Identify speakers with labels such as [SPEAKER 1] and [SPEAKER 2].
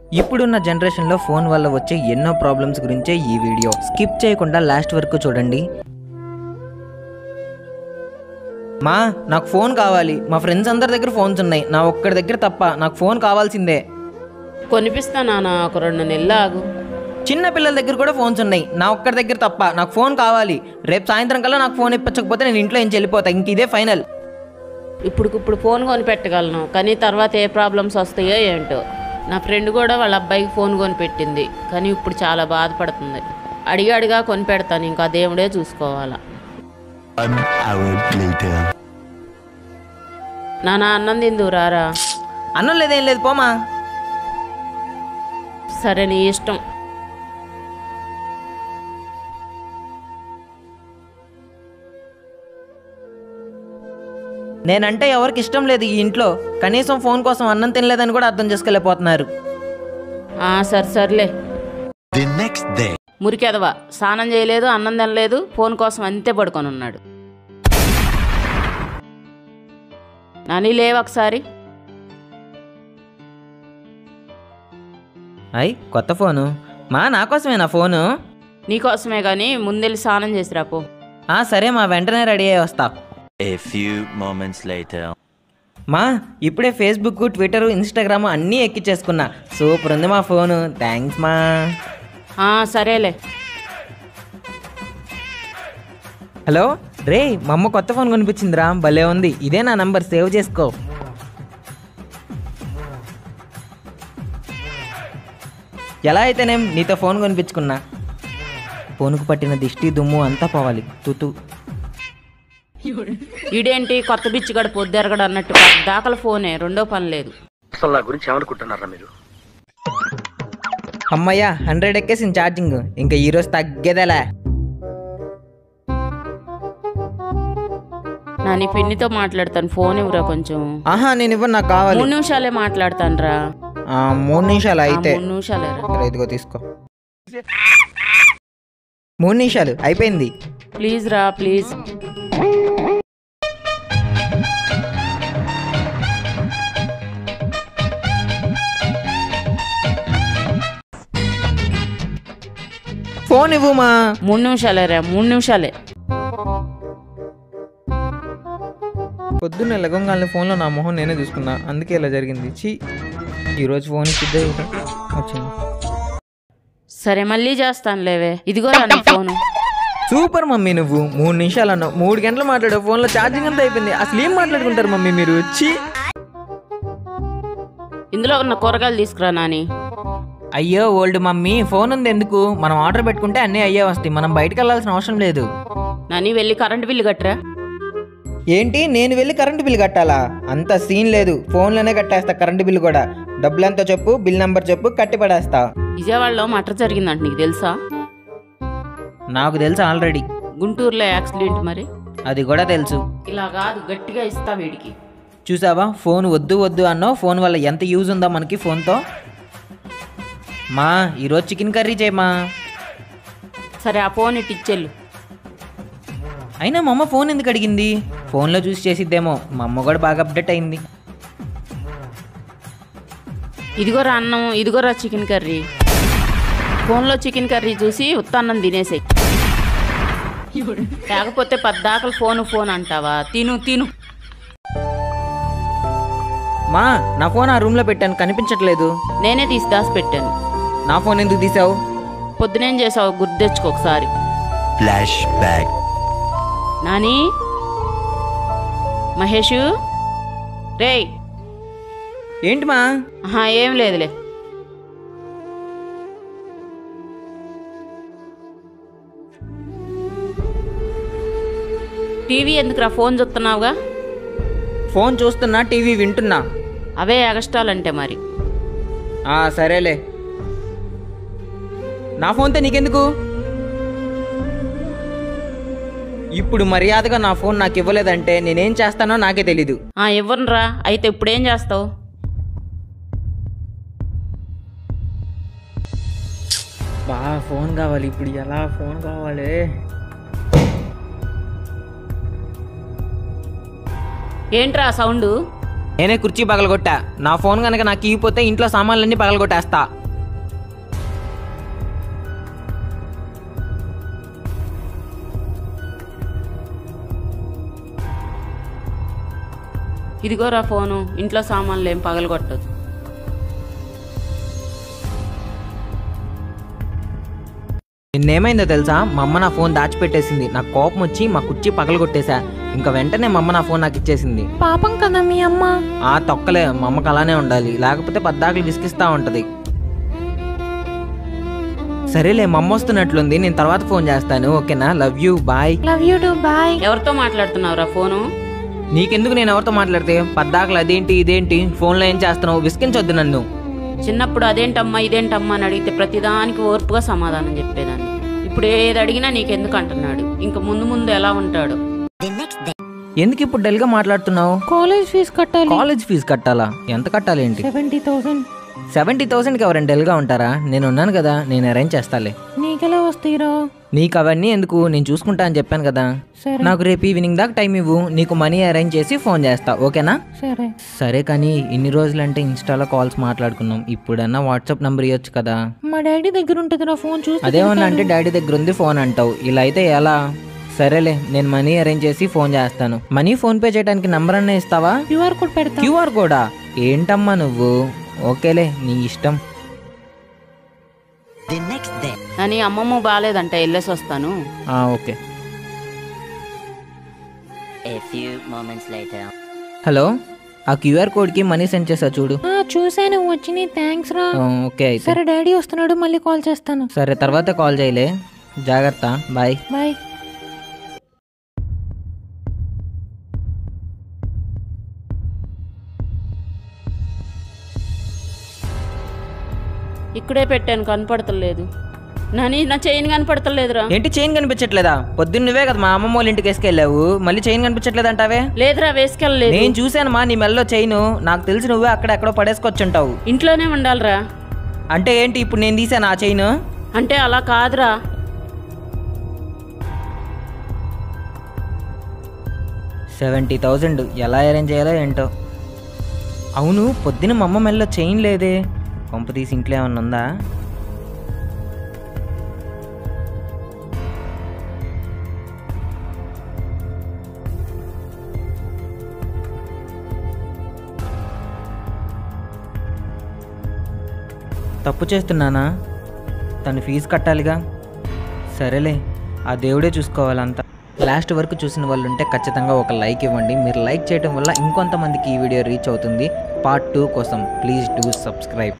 [SPEAKER 1] ఇప్పుడున్న జనరేషన్లో ఫోన్ వల్ల వచ్చే ఎన్నో ప్రాబ్లమ్స్ గురించే ఈ వీడియో స్కిప్ చేయకుండా లాస్ట్ వరకు చూడండి మా నాకు ఫోన్ కావాలి మా ఫ్రెండ్స్ అందరి దగ్గర ఫోన్స్ ఉన్నాయి నా ఒక్కడి దగ్గర తప్ప నాకు ఫోన్ కావాల్సిందే
[SPEAKER 2] కొనిపిస్తా నాన్న ఒక రెండు నెలలు ఆగు
[SPEAKER 1] చిన్న పిల్లల దగ్గర కూడా ఫోన్స్ ఉన్నాయి నా ఒక్కడి దగ్గర తప్ప నాకు ఫోన్ కావాలి రేపు సాయంత్రం కల్లా నాకు ఫోన్ ఇప్పించకపోతే నేను ఇంట్లో నుంచి వెళ్ళిపోతా ఇంక ఇదే ఫైనల్
[SPEAKER 2] ఇప్పుడుకిప్పుడు ఫోన్ కొనిపెట్టగలను కానీ తర్వాత ఏ ప్రాబ్లమ్స్ వస్తాయో ఏంటో నా ఫ్రెండ్ కూడా వాళ్ళ అబ్బాయికి ఫోన్ కొనిపెట్టింది కానీ ఇప్పుడు చాలా బాధపడుతుంది అడిగాడిగా కొనిపెడతాను ఇంకా దేవుడే చూసుకోవాలా
[SPEAKER 3] One hour later.
[SPEAKER 2] నాన్న అన్నం తిందు రారా
[SPEAKER 1] అన్నం లేదేం లేదు పోమా
[SPEAKER 2] సరే నీ ఇష్టం
[SPEAKER 1] నేనంటే ఎవరికి ఇష్టం లేదు ఈ ఇంట్లో కనీసం ఫోన్ కోసం అన్నం తినలేదని కూడా అర్థం చేసుకోలేకపోతున్నారు
[SPEAKER 2] ఆ, సరే సర్లే
[SPEAKER 3] The next day.
[SPEAKER 2] మురికెదవా స్నానం చేయలేదు అన్నం తినలేదు ఫోన్ కోసం అంతే పడుకొని ఉన్నాడు నాని లేవు ఒకసారి
[SPEAKER 1] అయ్ కొత్త ఫోను మా నా కోసమే నా ఫోను
[SPEAKER 2] నీకోసమే కానీ ముందెళ్ళి స్నానం చేసి రాపో
[SPEAKER 1] ఆ సరే మా వెంటనే రెడీ అయ్యి వస్తా
[SPEAKER 3] A few moments later.
[SPEAKER 1] మా ఇప్పుడే ఫేస్బుక్ ట్విట్టర్ ఇన్స్టాగ్రామ్ అన్నీ ఎక్కిచ్చేసుకున్నా సూపర్ ఉంది మా ఫోను థ్యాంక్స్ మా
[SPEAKER 2] ఆ, సరేలే
[SPEAKER 1] హలో రే మా అమ్మ కొత్త ఫోన్ కొనిపించిందిరా భలే ఉంది ఇదే నా నంబర్ సేవ్ చేసుకో ఎలా అయితేనేం నీతో ఫోన్ కొనిపించుకున్నా ఫోన్కు పట్టిన దిష్టి దుమ్ము అంతా పోవాలి తుతు
[SPEAKER 2] ఈడేంటి కొత్త బిచ్చి గడ పొద్దెరగడు అన్నట్టు దాకల ఫోనే రెండో పని లేదు
[SPEAKER 4] అసలు నా గురించి ఏమనుకుంటున్నారా మీరు
[SPEAKER 1] అమ్మయ్య హండ్రెడ్ ఎక్కేసింది ఛార్జింగ్ ఇంకా ఈరోజు తగ్గేదేలే
[SPEAKER 2] నా నీ పిన్నితో మాట్లాడతాను ఫోన్ ఇవ్వరా కొంచెం
[SPEAKER 1] ఆహా నేను ఇవ్వను నాకు కావాలి
[SPEAKER 2] మూడు నిమిషాలే మాట్లాడతాను రా
[SPEAKER 1] ఆ, మూడు నిమిషాలు అయితే
[SPEAKER 2] మూడు నిమిషాలేరా
[SPEAKER 1] సరే, ఇదిగో తీసుకో మూడు నిమిషాలు అయిపోయింది
[SPEAKER 2] ప్లీజ్ రా ప్లీజ్
[SPEAKER 1] ఫోన్ ఇవ్వు మా
[SPEAKER 2] మూడు నిమిషాలే రా మూడు నిమిషాలే
[SPEAKER 1] పొద్దున్న లగంగాలని ఫోన్లో నా మొహం నేనే చూసుకున్నా అందుకే ఇలా జరిగింది ఛీ ఈరోజు ఫోన్ ఇచ్చిద్దే వచ్చింది
[SPEAKER 2] సరే మళ్ళీ చేస్తాను లేవే ఇదిగో రా నీ ఫోను
[SPEAKER 1] సూపర్ మమ్మీ నువ్వు మూడు నిమిషాలు అన్నావు మూడు గంటలు మాట్లాడావు ఫోన్లో ఛార్జింగ్ అంతా అయిపోయింది అసలు ఏం మాట్లాడుకుంటారు మమ్మీ మీరు వచ్చి
[SPEAKER 2] ఇందులో ఉన్న కూరగాయలు తీసుకురా నాని
[SPEAKER 1] అయ్యో ఓల్డ్ మమ్మీ ఫోన్ ఉంది ఎందుకు మనం ఆర్డర్ పెట్టుకుంటే అన్నీ అయ్యే వస్తాయి మనం బయటకు వెళ్ళాల్సిన అవసరం లేదు
[SPEAKER 2] నాని వెళ్ళి కరెంట్ బిల్లు కట్టరా
[SPEAKER 1] ఏంటి నేను వెళ్ళి కరెంటు బిల్ కట్టాలా అంత సీన్ లేదు ఫోన్లోనే కట్టేస్తా కరెంటు బిల్ కూడా డబ్బులు ఎంతో చెప్పు బిల్ నెంబర్ చెప్పు కట్టి పడేస్తా
[SPEAKER 2] విజయవాడలో మటర్ జరిగిందంట నీకు తెలుసా
[SPEAKER 1] నాకు తెలుసు ఆల్రెడీ
[SPEAKER 2] గుంటూరులో యాక్సిడెంట్ మరి
[SPEAKER 1] అది కూడా తెలుసు
[SPEAKER 2] ఇలా కాదు గట్టిగా ఇస్తా వీడికి
[SPEAKER 1] చూసావా ఫోన్ వద్దు వద్దు అన్నావు ఫోన్ వల్ల ఎంత యూజ్ ఉందో మనకి ఫోన్తో మా ఈరోజు చికెన్ కర్రీ చేయమా
[SPEAKER 2] సరే ఆ ఫోన్ ఇటు ఇచ్చెళ్ళు
[SPEAKER 1] అయినా మా అమ్మ ఫోన్ ఎందుకు అడిగింది ఫోన్లో చూసి చేసిద్దేమో మా అమ్మ కూడా బాగా అప్డేట్ అయింది
[SPEAKER 2] ఇదిగోరా అన్నం ఇదిగోరా చికెన్ కర్రీ ఫోన్లో చికెన్ కర్రీ చూసి ఉత్తన్నం తినేసేయి లేకపోతే పద్దాకలు ఫోను ఫోన్ అంటావా తిను తిను
[SPEAKER 1] మా నా ఫోన్ ఆ రూమ్లో పెట్టాను కనిపించట్లేదు
[SPEAKER 2] నేనే తీసి దాసి పెట్టాను
[SPEAKER 1] నా ఫోన్ ఎందుకు తీసావు
[SPEAKER 2] పొద్దునేం చేసావు గుర్తు తెచ్చుకో ఒకసారి
[SPEAKER 3] Flashback.
[SPEAKER 2] నాని మహేషు రేయ్
[SPEAKER 1] ఏంటి మా
[SPEAKER 2] ఆహా ఏం లేదులే టీవీ ఎందుకురా ఫోన్ చూస్తున్నావుగా
[SPEAKER 1] ఫోన్ చూస్తున్నా టీవీ వింటున్నా
[SPEAKER 2] అవే ఎగస్టాలంటే మరి
[SPEAKER 1] ఆ సరేలే నా ఫోన్తో నీకెందుకు ఇప్పుడు మర్యాదగా నా ఫోన్ నాకు ఇవ్వలేదంటే నేనేం చేస్తానో నాకే తెలీదు
[SPEAKER 2] ఆ ఇవ్వనురా అయితే ఇప్పుడేం చేస్తావు
[SPEAKER 1] బా ఫోన్ కావాలి ఇప్పుడు ఎలా ఫోన్ కావాలి
[SPEAKER 2] ఏంట్రా సౌండ్
[SPEAKER 1] నేనే కుర్చీ పగలగొట్టా నా ఫోన్ కనుక నాకు ఇగిపోతే ఇంట్లో సామాన్లన్నీ పగలగొట్టేస్తా
[SPEAKER 2] ఇదిగోరా ఫోను ఇంట్లో సామాన్లు ఏం పగలగొట్టదు
[SPEAKER 1] నిన్నేమైందో తెలుసా మా అమ్మ నా ఫోన్ దాచిపెట్టేసింది నాకు కోపం వచ్చి మా కుర్చీ పగలగొట్టేశా ఇంకా వెంటనే మా అమ్మ నా ఫోన్ నాకు ఇచ్చేసింది
[SPEAKER 5] పాపం కదా మీ అమ్మ
[SPEAKER 1] ఆ తొక్కలే మా అమ్మకి అలానే ఉండాలి లేకపోతే పద్దాకులు విసిగిస్తా ఉంటది సరేలే మా అమ్మ వస్తున్నట్లుంది నేను తర్వాత ఫోన్ చేస్తాను ఓకేనా love you bye
[SPEAKER 5] love you too bye
[SPEAKER 2] ఎవరితో మాట్లాడుతున్నావురా ఫోను
[SPEAKER 1] నీకెందుకు నేను ఎవరితో మాట్లాడితే పద్దాకులు అదేంటి ఇదేంటి ఫోన్లో ఏం చేస్తున్నావు విసిగించొద్దు నన్ను
[SPEAKER 2] చిన్నప్పుడు అదేంటమ్మా ఇదేంటమ్మా అని అడిగితే ప్రతిదానికి ఓర్పుగా సమాధానం చెప్పేదాన్ని ఇప్పుడు ఏది అడిగినా నీకెందుకు అంటున్నాడు ఇంక ముందు ముందు ఎలా ఉంటాడు
[SPEAKER 1] ఎందుకు ఇప్పుడు డల్ గా మాట్లాడుతున్నావు
[SPEAKER 5] కాలేజ్ ఫీజు కట్టాలి
[SPEAKER 1] కాలేజ్ ఫీజు కట్టాలా ఎంత కట్టాలి ఏంటి
[SPEAKER 5] సెవెంటీ థౌసండ్
[SPEAKER 1] సెవెంటీ థౌసండ్కి ఎవరైనా డల్ గా ఉంటారా నేను ఉన్నాను కదా నేను అరేంజ్ చేస్తాలే
[SPEAKER 5] నీకెలా వస్తాయిరా
[SPEAKER 1] నీకు అవన్నీ ఎందుకు నేను చూసుకుంటా అని చెప్పాను కదా
[SPEAKER 5] సరే
[SPEAKER 1] నాకు రేపు ఈవినింగ్ దాకా టైం ఇవ్వు నీకు మనీ అరేంజ్ చేసి ఫోన్ చేస్తా ఓకేనా
[SPEAKER 5] సరే
[SPEAKER 1] సరే కానీ ఇన్ని రోజులంటే ఇన్స్టాలో కాల్స్ మాట్లాడుకున్నాం ఇప్పుడన్నా వాట్సాప్ నెంబర్ ఇవ్వచ్చు కదా
[SPEAKER 5] మా డాడీ దగ్గర ఉంటుందిరా ఫోన్ చూసి
[SPEAKER 1] అదేమన్నా అంటే డాడీ దగ్గర ఉంది ఫోన్ అంటావు ఇలా అయితే ఎలా సరేలే నేను మనీ అరేంజ్ చేసి ఫోన్ చేస్తాను మనీ ఫోన్ పే చేయడానికి నంబర్ అన్న ఇస్తావా
[SPEAKER 5] క్యూఆర్ కోడ్ పెడతా
[SPEAKER 1] క్యూఆర్ కోడా ఏంటమ్మా నువ్వు ఓకేలే నీ ఇష్టం
[SPEAKER 2] అని అమ్మమ్మ బాగాలేదంట వెళ్ళేసి వస్తాను
[SPEAKER 1] ఆ, okay
[SPEAKER 6] A few moments later.
[SPEAKER 1] Hello ఆ క్యూఆర్ కోడ్కి మనీ సెండ్ చేసా చూడు
[SPEAKER 5] ఆ, చూశాను వచ్చినాయి థ్యాంక్స్ రా
[SPEAKER 1] ఆ, ఓకే అయితే
[SPEAKER 5] సరే డాడీ వస్తున్నాడు మళ్ళీ కాల్ చేస్తాను
[SPEAKER 1] సరే తర్వాత కాల్ చేయలే జాగ్రత్త బాయ్
[SPEAKER 5] బాయ్
[SPEAKER 2] ఇక్కడే పెట్టాను కనపడతలేదు నాని నా చైన్ కనపడతలేదురా
[SPEAKER 1] ఏంటి చైన్ కనిపించట్లేదా పొద్దున్న నువ్వే కదా మా అమ్మమ్మ వాళ్ళ ఇంటికి వేసుకెళ్ళావు మళ్ళీ చైన్ కనిపించట్లేదు అంటావే
[SPEAKER 2] లేదురా వేసుకెళ్ళలేదు
[SPEAKER 1] నేను చూశాను మా నీ మెల్లో చైన్ నాకు తెలిసి నువ్వే అక్కడ ఎక్కడో పడేసుకొచ్చుంటావు
[SPEAKER 2] ఇంట్లోనే ఉండాలిరా
[SPEAKER 1] అంటే ఏంటి ఇప్పుడు నేను తీసాను ఆ చైన్
[SPEAKER 2] అంటే అలా కాదురా
[SPEAKER 1] సెవెంటీ థౌజండ్ ఎలా అరేంజ్ చేయాలో ఏంటో అవును పొద్దున మా అమ్మ మెల్లో చైన్ లేదే కొంప తీసి ఇంట్లో ఏమన్నా ఉందా తప్పు చేస్తున్నానా తను ఫీజు కట్టాలిగా సరేలే ఆ దేవుడే చూసుకోవాలంతా లాస్ట్ వరకు చూసిన వాళ్ళు ఉంటే ఖచ్చితంగా ఒక లైక్ ఇవ్వండి మీరు లైక్ చేయడం వల్ల ఇంకొంతమందికి ఈ వీడియో రీచ్ అవుతుంది పార్ట్ టూ కోసం ప్లీజ్ డూ సబ్స్క్రైబ్